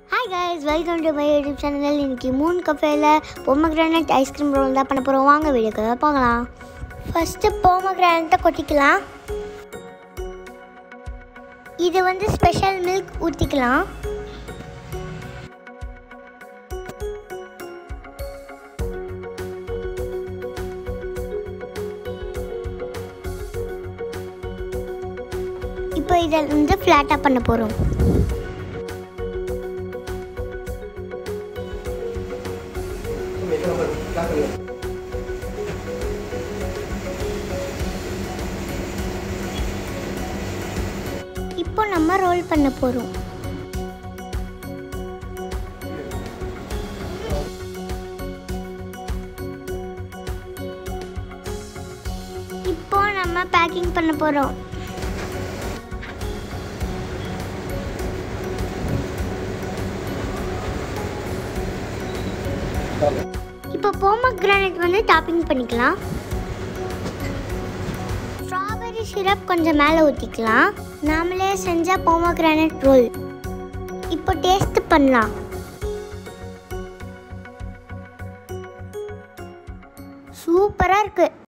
hi guys welcome to my YouTube channel இன்னைக்கு மூணு கஃபேல pomegranate ice cream role தான் பண்ண போகிறோம் வாங்க வீடியோக்கு போகலாம் ஃபஸ்ட்டு பொமக்ரானட்டை கொட்டிக்கலாம் இது வந்து ஸ்பெஷல் மில்க் ஊற்றிக்கலாம் இப்போ இதை வந்து ஃப்ளாட்டாக பண்ண போகிறோம் இப்போ நம்ம ரோல் பண்ண போகிறோம் இப்போ நம்ம பேக்கிங் பண்ண போகிறோம் இப்போ போமக்ரானட் வந்து டாப்பிங் பண்ணிக்கலாம் ஸ்ட்ராபெரி சிரப் கொஞ்சம் மேலே ஊற்றிக்கலாம் நாமளே செஞ்ச போமக்ரானட் ரோல் இப்போ டேஸ்ட் பண்ணலாம் சூப்பராக இருக்குது